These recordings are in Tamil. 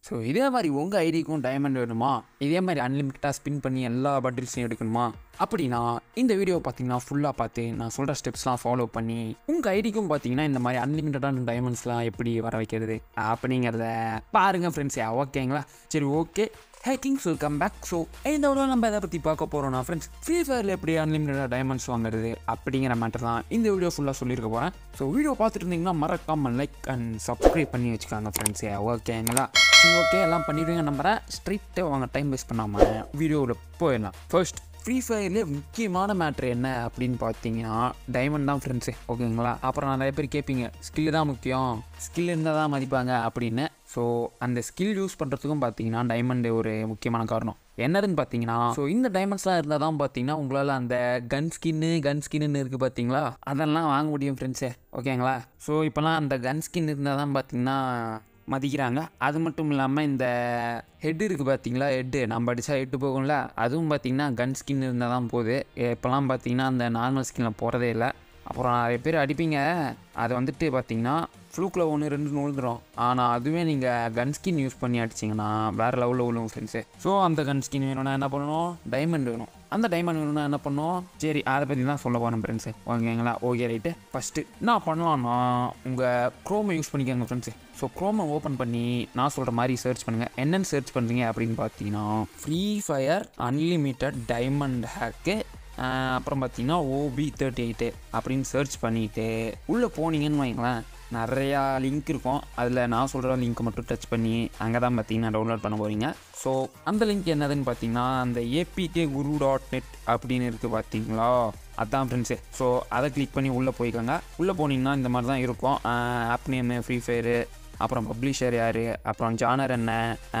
ஸோ இதே மாதிரி உங்கள் ஐடிக்கும் டைமண்ட் வேணுமா இதே மாதிரி அன்லிமிட்டடாக ஸ்பின் பண்ணி எல்லா பண்டில்ஸையும் எடுக்கணுமா அப்படின்னா இந்த வீடியோ பார்த்தீங்கன்னா ஃபுல்லாக பார்த்து நான் சொல்கிற ஸ்டெப்ஸ்லாம் ஃபாலோ பண்ணி உங்கள் ஐடிக்கும் பார்த்தீங்கன்னா இந்த மாதிரி அன்லிமிட்டடான டைமண்ட்ஸ்லாம் எப்படி வர வைக்கிறது அப்படிங்கிறத பாருங்கள் ஃப்ரெண்ட்ஸே ஓகேங்களா சரி okay hacking will come back so இந்த விட நம்ம எதை பற்றி பார்க்க போகிறோம்னா ஃப்ரெண்ட்ஸ் ஃப்ரீ ஃபயரில் எப்படி அன்லிமிட்டடாக டைமண்ட்ஸ் வாங்குறது அப்படிங்கிற மேட்டர் தான் இந்த வீடியோ ஃபுல்லாக சொல்லியிருக்க போகிறேன் ஸோ வீடியோ பார்த்துட்டு இருந்தீங்கன்னா மறக்காமல் லைக் அண்ட் சப்ஸ்கிரைப் பண்ணி வச்சுக்காங்க ஃப்ரெண்ட்ஸே ஓகேங்களா சரி ஓகே எல்லாம் பண்ணிடுவீங்க நம்புறேன் ஸ்ட்ரைட்டாக வாங்க டைம் வேஸ்ட் பண்ணாமல் வீடியோவில் போயிடலாம் ஃபர்ஸ்ட் ஃப்ரீ ஃபயர்லேயே முக்கியமான மேட்ரு என்ன அப்படின்னு பார்த்தீங்கன்னா டைமண்ட் தான் ஃப்ரெண்ட்ஸு ஓகேங்களா அப்புறம் நிறைய பேர் கேட்பீங்க ஸ்கில்லு தான் முக்கியம் ஸ்கில் இருந்தால் தான் மதிப்பாங்க அப்படின்னு ஸோ அந்த ஸ்கில் யூஸ் பண்ணுறதுக்கும் பார்த்தீங்கன்னா டைமண்டு ஒரு முக்கியமான காரணம் என்னதுன்னு பார்த்தீங்கன்னா ஸோ இந்த டைமண்ட்ஸ்லாம் இருந்தால் தான் பார்த்தீங்கன்னா உங்களால் அந்த கன் ஸ்கின்னு கன் ஸ்கின்னு இருக்குது பார்த்தீங்களா அதெல்லாம் வாங்க முடியும் ஃப்ரெண்ட்ஸே ஓகேங்களா ஸோ இப்போலாம் அந்த கன் ஸ்கின் இருந்தால் தான் பார்த்தீங்கன்னா மதிக்கிறாங்க அது மட்டும் இல்லாமல் இந்த ஹெட் இருக்குது பார்த்தீங்களா ஹெட்டு நம்ம அடித்தா ஹெட்டு போகும்ல அதுவும் பார்த்தீங்கன்னா கன் ஸ்கின் இருந்தால் தான் போகுது இப்போலாம் பார்த்தீங்கன்னா அந்த நார்மல் ஸ்கின்னில் போகிறதே இல்லை அப்புறம் நிறைய பேர் அடிப்பீங்க அதை வந்துட்டு பார்த்தீங்கன்னா ஃப்ளூக்கில் ஒன்று ரெண்டு விழுந்துடும் ஆனால் அதுவே நீங்கள் கன் ஸ்கின் யூஸ் பண்ணி அடிச்சிங்கன்னா வேறு லெவலில் விழுவும் ஃப்ரெண்ட்ஸு ஸோ அந்த கன் ஸ்கின் வேணும்னா என்ன பண்ணணும் டைமண்ட் வேணும் அந்த டைமண்ட் வேணும்னா என்ன பண்ணணும் சரி அதை பற்றி தான் சொல்ல போகிறேன் ஃப்ரெண்ட்ஸு ஓகேங்களா ஓகே ரைட்டு ஃபஸ்ட்டு என்ன பண்ணலாம்னா உங்கள் க்ரோமை யூஸ் பண்ணிக்கோங்க ஃப்ரெண்ட்ஸு ஸோ க்ரோமை ஓப்பன் பண்ணி நான் சொல்கிற மாதிரி சர்ச் பண்ணுங்கள் என்னென்னு சர்ச் பண்ணுறீங்க அப்படின்னு பார்த்தீங்கன்னா free fire unlimited diamond hack அப்புறம் பார்த்தீங்கன்னா ஓபி தேர்ட்டி எயிட்டு அப்படின்னு சர்ச் பண்ணிவிட்டு உள்ளே போனீங்கன்னு வைங்களேன் நிறையா லிங்க் இருக்கும் அதில் நான் சொல்கிற லிங்க்கை மட்டும் டச் பண்ணி அங்கே தான் பார்த்தீங்கன்னா டவுன்லோட் பண்ண போகிறீங்க ஸோ அந்த லிங்க் என்னதுன்னு பார்த்தீங்கன்னா அந்த ஏபிகே குரு டாட் நெட் அப்படின்னு இருக்குது பார்த்தீங்களா அதான் ஃப்ரெண்ட்ஸு ஸோ அதை கிளிக் பண்ணி உள்ளே போய்க்கோங்க உள்ளே போனீங்கன்னா இந்த மாதிரி தான் இருக்கும் ஆப் நேமு ஃப்ரீ ஃபயரு அப்புறம் பப்ளிஷர் யார் அப்புறம் ஜானர் என்ன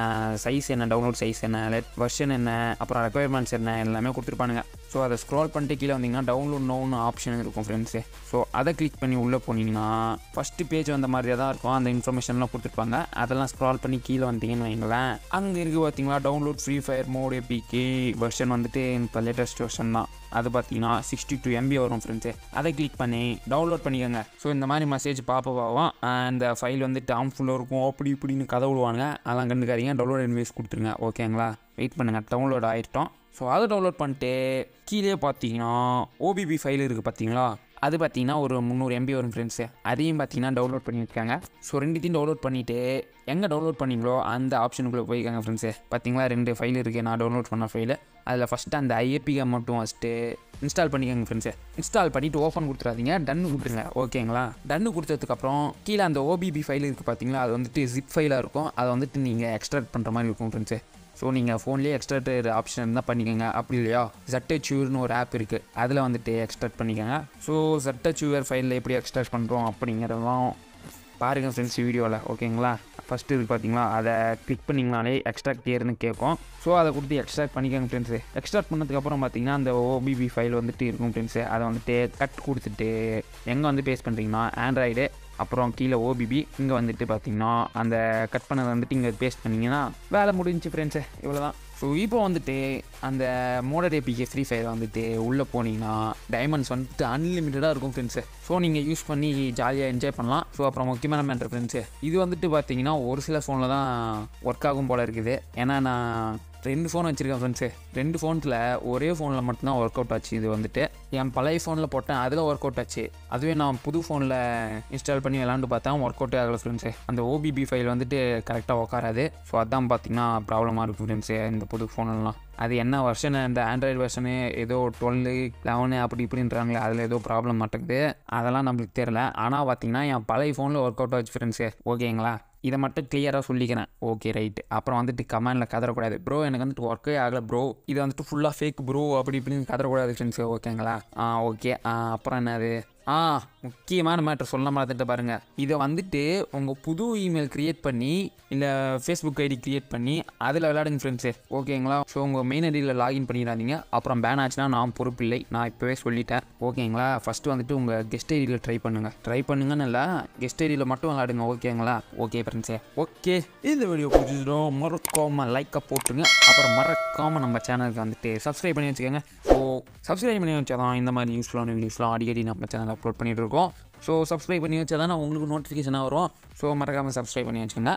சைஸ் என்ன டவுன்லோட் சைஸ் என்ன லெட் வெர்ஷன் என்ன அப்புறம் ரெக்குயர்மெண்ட்ஸ் என்ன எல்லாமே கொடுத்துருப்பானுங்க ஸோ அதை ஸ்க்ரால் பண்ணிட்டு கீழே வந்தீங்கன்னா டவுன்லோட் நோன்னு ஆப்ஷன் இருக்கும் ஃப்ரெண்ட்ஸு ஸோ அதை கிளிக் பண்ணி உள்ளே போனீங்கன்னா ஃபஸ்ட்டு பேஜ் வந்த மாதிரியே தான் இருக்கும் அந்த இன்ஃபர்மேஷன்லாம் கொடுத்துருப்பாங்க அதெல்லாம் ஸ்க்ரால் பண்ணி கீழே வந்தீங்கன்னு வைங்களேன் அங்கே இருக்குது பார்த்தீங்களா download free fire mod APK version வந்துட்டு இப்போ லேட்டஸ்ட் வெர்ஷன் தான் அது பார்த்தீங்கன்னா சிக்ஸ்டி டூ எம்பி வரும் ஃப்ரெண்ட்ஸு அதை கிளிக் பண்ணி டவுன்லோட் பண்ணிக்கோங்க ஸோ இந்த மாதிரி மெசேஜ் பாப்பவாகும் அந்த ஃபைல் வந்துட்டு ஆம்ஃபுல்லாக இருக்கும் அப்படி இப்படின்னு கதை விடுவாங்க அதெல்லாம் கண்டுக்காதீங்க டவுன்லோட் இன்வேஸ் கொடுத்துருங்க ஓகேங்களா வெயிட் பண்ணுங்கள் டவுன்லோட் ஆகிட்டோம் ஸோ அதை டவுன்லோட் பண்ணிட்டு கீழே பார்த்தீங்கன்னா ஓபிபி ஃபைல் இருக்குது பார்த்தீங்களா அது பார்த்தீங்கன்னா ஒரு முந்நூறு எம்பி வரும் ஃப்ரெண்ட்ஸு அதையும் பார்த்தீங்கன்னா டவுன்லோட் பண்ணி வச்சுக்காங்க ஸோ ரெண்டுத்தையும் டவுன்லோட் பண்ணிவிட்டு எங்கே டவுன்லோட் பண்ணீங்களோ அந்த ஆப்ஷனுக்குள்ளே போய்க்காங்க ஃப்ரெண்ட்ஸு பார்த்தீங்களா ரெண்டு ஃபைல் இருக்குது நான் டவுன்லோட் பண்ண ஃபைலு அதில் ஃபஸ்ட்டு அந்த ஐஏபிகை மட்டும் ஃபஸ்ட்டு இன்ஸ்டால் பண்ணிக்கோங்க ஃப்ரெண்ட்ஸு இன்ஸ்டால் பண்ணிவிட்டு ஓப்பன் கொடுத்துறாதீங்க டன்னு கொடுத்துருங்க ஓகேங்களா டன்னு கொடுத்ததுக்கப்புறம் கீழே அந்த ஓபிபி ஃபைல் இருக்குது பார்த்தீங்களா அது வந்துட்டு ஜிப் ஃபைலாக இருக்கும் அதை வந்துட்டு நீங்கள் எக்ஸ்ட்ராக்ட் பண்ணுற மாதிரி இருக்கும் ஃப்ரெண்ட்ஸு ஸோ நீங்கள் ஃபோன்லேயே எக்ஸ்ட்ராக்ட் ஆப்ஷன் இருந்தால் பண்ணிக்கோங்க அப்படி இல்லையா ஜட்டச்சூர்னு ஒரு ஆப் இருக்குது அதில் வந்துட்டு எக்ஸ்ட்ராக்ட் பண்ணிக்கோங்க ஸோ ஜட்டச்சூவர் ஃபைலில் எப்படி எக்ஸ்ட்ராக்ட் பண்ணுறோம் அப்படிங்கிறதும் பாருங்கள் ஃப்ரெண்ட்ஸ் வீடியோவில் ஓகேங்களா ஃபஸ்ட்டு இது பார்த்தீங்களா அதை கிளிக் பண்ணிங்கனாலே எக்ஸ்ட்ராக்ட் ஏர்னு கேட்கும் ஸோ அதை கொடுத்து எக்ஸ்ட்ராக்ட் பண்ணிக்கோங்க ஃப்ரெண்ட்ஸு எக்ஸ்ட்ராக்ட் பண்ணதுக்கப்புறம் பார்த்தீங்கன்னா அந்த ஓபிபி ஃபைல் வந்துட்டு இருக்கும் ஃப்ரெண்ட்ஸு அதை வந்துட்டு கட் கொடுத்துட்டு எங்கே வந்து பேஸ் பண்ணுறீங்கன்னா ஆண்ட்ராய்டு அப்புறம் கீழே ஓபிபி இங்கே வந்துட்டு பார்த்தீங்கன்னா அந்த கட் பண்ணதை வந்துட்டு இங்கே பேஸ்ட் பண்ணிங்கன்னா வேலை முடிஞ்சு ஃப்ரெண்ட்ஸு இவ்வளோ தான் ஸோ இப்போ வந்துட்டு அந்த மோடர் ஏபிகே ஃப்ரீ ஃபயர் வந்துட்டு உள்ளே போனீங்கன்னா டைமண்ட்ஸ் வந்துட்டு அன்லிமிட்டடாக இருக்கும் ஃப்ரெண்ட்ஸு ஸோ நீங்கள் யூஸ் பண்ணி ஜாலியாக என்ஜாய் பண்ணலாம் ஸோ அப்புறம் முக்கியமான மேட்ரு ஃப்ரெண்ட்ஸு இது வந்துட்டு பார்த்தீங்கன்னா ஒரு சில ஃபோனில் தான் ஒர்க் ஆகும் போல் இருக்குது ஏன்னா நான் ரெண்டு ஃபோன் வச்சுருக்கேன் ஃப்ரெண்ட்ஸு ரெண்டு ஃபோன்ஸில் ஒரே ஃபோனில் மட்டும்தான் ஒர்க் அவுட் ஆச்சு இது வந்துட்டு என் பழைய ஃபோனில் போட்டேன் அதில் ஒர்க் அவுட் ஆச்சு அதுவே நான் புது ஃபோனில் இன்ஸ்டால் பண்ணி விளாண்டு பார்த்தா ஒர்க் அவுட்டே ஆகலை ஃப்ரெண்ட்ஸு அந்த ஓபிபி ஃபைல் வந்துட்டு கரெக்டாக உட்காராது ஸோ அதான் பார்த்தீங்கன்னா ப்ராப்ளமாக இருக்கும் ஃப்ரெண்ட்ஸு இந்த புது ஃபோனெல்லாம் அது என்ன வெர்ஷனு இந்த ஆண்ட்ராய்டு வெர்ஷனு ஏதோ டுவெல்லு லெவனு அப்படி இப்படின்றாங்களே அதில் ஏதோ ப்ராப்ளம் மாட்டேங்குது அதெல்லாம் நம்மளுக்கு தெரில ஆனால் பார்த்தீங்கன்னா என் பழைய ஃபோனில் ஒர்க் அவுட் ஆச்சு ஃப்ரெண்ட்ஸு ஓகேங்களா இதை மட்டும் கிளியராக சொல்லிக்கிறேன் ஓகே ரைட்டு அப்புறம் வந்துட்டு கமெண்டில் கதறக்கூடாது ப்ரோ எனக்கு வந்துட்டு ஒர்க்கே ஆகலை ப்ரோ இது வந்துட்டு ஃபுல்லாக ஃபேக் ப்ரோ அப்படி இப்படின்னு கதறக்கூடாது ஃப்ரெண்ட்ஸு ஓகேங்களா ஆ ஓகே ஆ அப்புறம் என்னது ஆ முக்கியமான மேட்ரு சொல்ல மறந்துட்டு பாருங்கள் இதை வந்துட்டு உங்கள் புது இமெயில் க்ரியேட் பண்ணி இல்லை ஃபேஸ்புக் ஐடி க்ரியேட் பண்ணி அதில் விளையாடுங்க ஃப்ரெண்ட்ஸு ஓகேங்களா ஸோ உங்கள் மெயின் ஐடியில் லாகின் பண்ணிடாதீங்க அப்புறம் பேன் ஆச்சுன்னா நான் பொறுப்பில்லை நான் இப்போவே சொல்லிட்டேன் ஓகேங்களா ஃபஸ்ட்டு வந்துட்டு உங்கள் கெஸ்ட் ஐடியில் ட்ரை பண்ணுங்கள் ட்ரை பண்ணுங்கன்னு இல்லை கெஸ்ட் ஐடியில் மட்டும் விளையாடுங்க ஓகேங்களா ஓகே ஃப்ரெண்ட்ஸே ஓகே இந்த வீடியோ பிடிச்சிட்டோம் மறக்காமல் லைக்கை போட்டுருங்க அப்புறம் மறக்காமல் நம்ம சேனலுக்கு வந்துட்டு சப்ஸ்கிரைப் பண்ணி வச்சுக்கோங்க ஸோ சப்ஸ்கிரைப் பண்ணி வச்சா தான் இந்த மாதிரி யூஸ்ஃபுல்லான வீடியோஸ்லாம் அடிக்கடி நம்ம சேனலில் அப்லோட் பண்ணிகிட்டு இருக்கோம் ஸோ சப்ஸ்கிரைப் பண்ணி வச்சா தான் உங்களுக்கு நோட்டிஃபிகேஷனாக வரும் ஸோ மறக்காமல் சப்ஸ்கிரைப் பண்ணி வச்சுக்கோங்க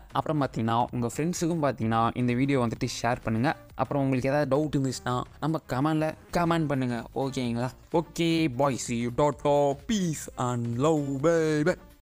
அப்புறம் பார்த்தீங்கன்னா உங்கள் ஃப்ரெண்ட்ஸுக்கும் பார்த்தீங்கன்னா இந்த வீடியோ வந்துட்டு ஷேர் பண்ணுங்கள் அப்புறம் உங்களுக்கு ஏதாவது டவுட் இருந்துச்சுன்னா நம்ம கமெண்டில் கமெண்ட் பண்ணுங்கள் ஓகேங்களா okay boys you dot peace and love by